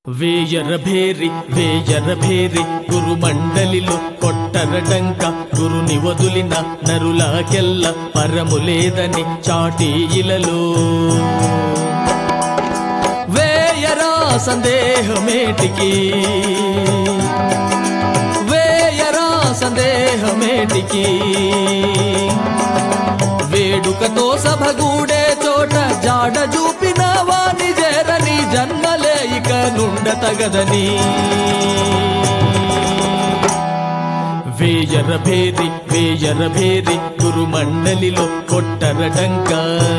వేయర భేరి వేయర భేరి గురు మండలిలో కొట్టర డంక గురుని వదులిన నరులాకెల్ల పరము లేదని చాటి ఇలలో వేయరా సందేహమేటికి వేయరా సందేహమేటికి వేడుకతో సభగూడే చోట జాడ చూపిన వాని చేరని జన్మలే ఇక నుండ తగదని వేయర భేరి వేయర భేరి గురు మండలిలో కొట్టర డంకా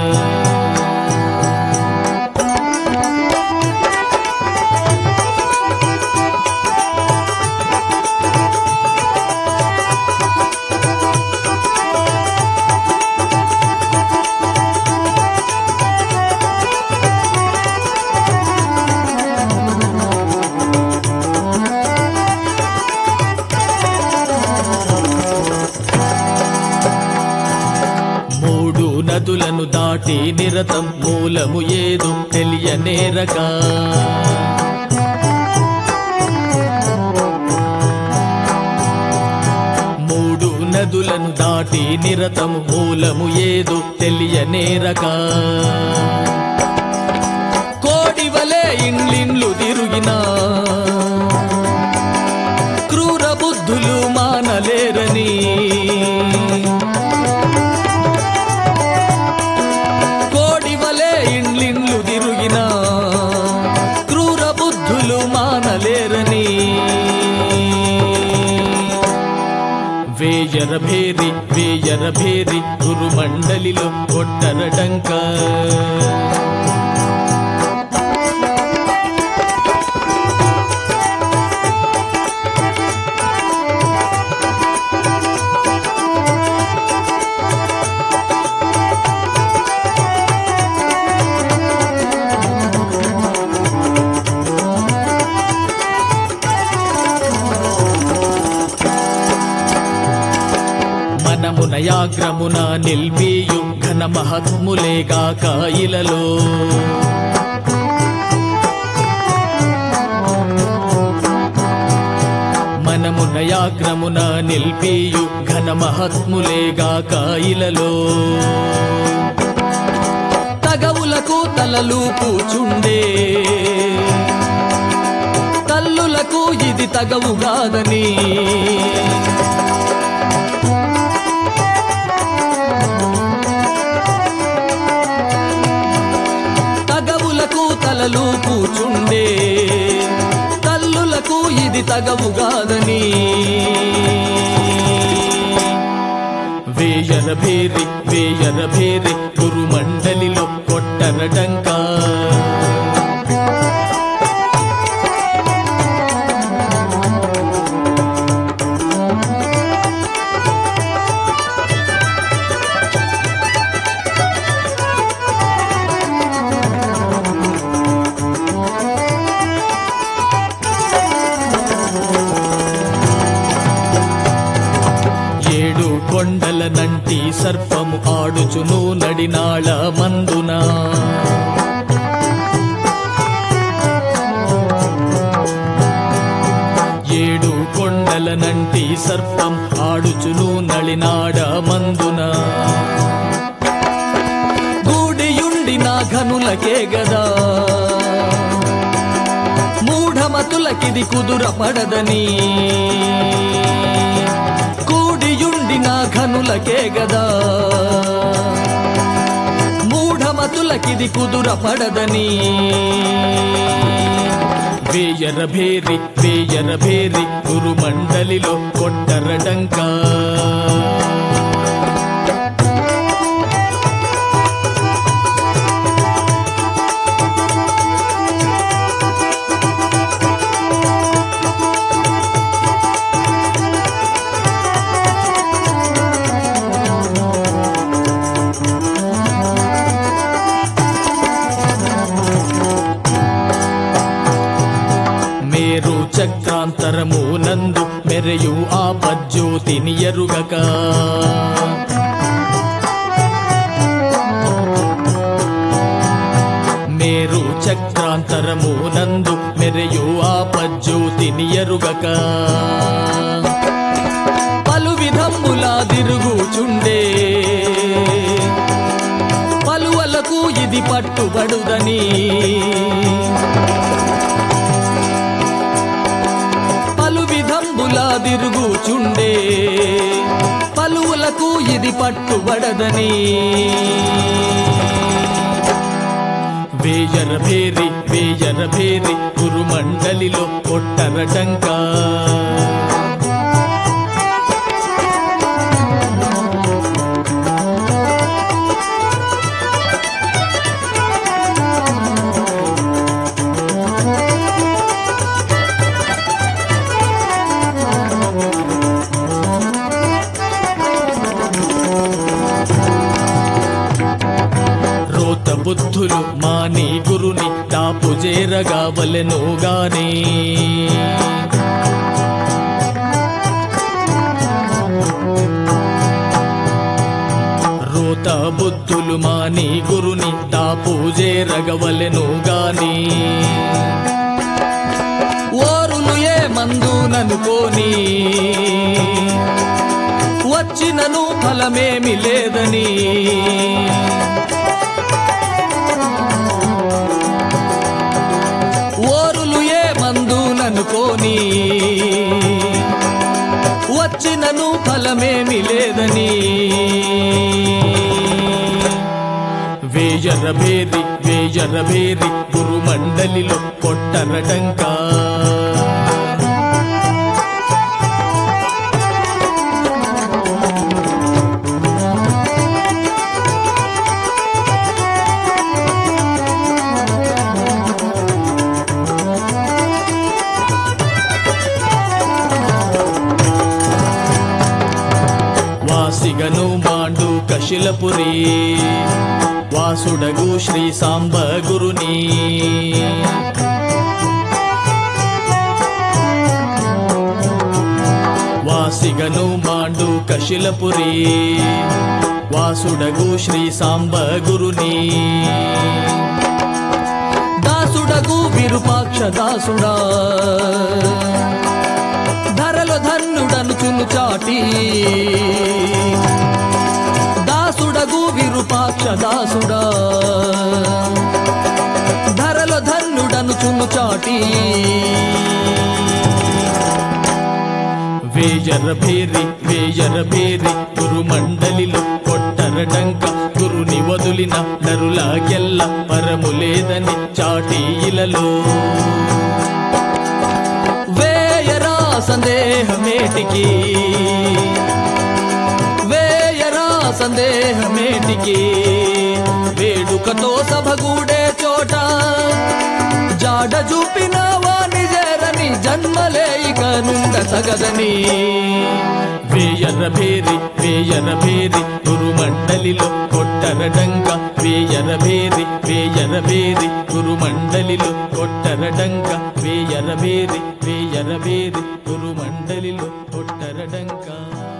మూడు నదులను దాటి నిరతం మూలము ఏదో తెలియనేరగా మూడు నదులను దాటి నిరతము మూలము ఏదో తెలియనేరగా కోడి వలె ఇండ్లిండ్లు తిరిగినా క్రూర బుద్ధులు మానలేరని కోడి వలె ఇండ్లిండ్లు తిరిగిన క్రూర బుద్ధులు మానలేరని వేయర భేరి వేయర భేరి గురు మండలిలో కొట్టర డంకా మనమున యాగ్రమున నిల్మియు ఘన మహత్ములేగాక ఇలలో మనమున యాగ్రమున నిల్పియు ఘన మహత్ములేగాక ఇలలో తగవులకు తలలు కూచుండే తల్లులకు ఇది తగవుగాదని తగవులకు తలలు కూచుండే తల్లులకు ఇది తగవుగాదని వేయర భేరి వేయర భేరి గురు మండలిలో కొట్టర డంకా ఏడు కొండల నంటి సర్పము ఆడుచును నడినాళ మందున ఏడు కొండల నంటి సర్పం ఆడుచును నళినాడ మందున గూడియుండి నా ఘనులకే గదా మూఢమతులకిది కుదుర పడదని కూడియుండి నా ఘనులకే గదా మూఢమతులకిది కుదుర పడదని వేయర భేరి వేయర భేరి గురు మండలిలో కొట్టర డంకా మేరు చక్రాంతరము నందు మెరయు ఆ పజ్యోతిని ఎరుగక మేరు చక్రాంతరము నందు మెరయు ఆపజ్యోతిని ఎరుగక పలు విధములా తిరుగుచుండే పలువలకు ఇది పట్టుబడుదని పలు విధంబులా తిరుగుచుండే పలువులకు ఇది పట్టుబడదని వేయర భేరి వేయర భేరి గురుమండలిలో కొట్టరటంకా రోత బుద్ధులు మాని గురుని తాపు చేరగా వలెను గాని రోత బుద్ధులు మాని గురుని తాపు చేరగవలెను గాని ఓరులు ఏ మందుననుకోని వచ్చినను ఫలమేమి లేదని ఓరులు ఏ మందుననుకోని వచ్చినను ఫలమేమి లేదని వేయర భేరి వేయర భేరి గురుమండలిలో కొట్టరటంకా వాసిగను మాండు కశిలపురి వాసుడగు శ్రీ సాంబ గురుని వాసిగను మాండు కశిలపురి వాసుడగు శ్రీ సాంబ గురుని దాసుడగు విరూపాక్ష దాసుడా ధరలో ధన్యుడను చును చాటి దాసుడగు విరూపాక్ష దాసుడా ధరలో ధన్యుడను చును చాటి వేయర భేరి వేయర భేరి గురుమండలిలో కొట్టరటంక గురుని వదులిన నరులాగెల్ల పరము లేదని చాటి ఇలలో వేయరా సందేహమేటికి వేయరా సందేహమేటికి వేడుకతో సభగూడే చోట జాడ చూపిన వాణి చేరని జన్మలే ఇక నుండ సగదని వేయర భేరి వేయర భేరి గురుమండలిలో కొట్టరడంక వేయర భేరి వేయర భేరి గురుమండలిలో కొట్టరడంక వేయర భేరి వేయర భేరి గురుమండలిలో కొట్టరడంక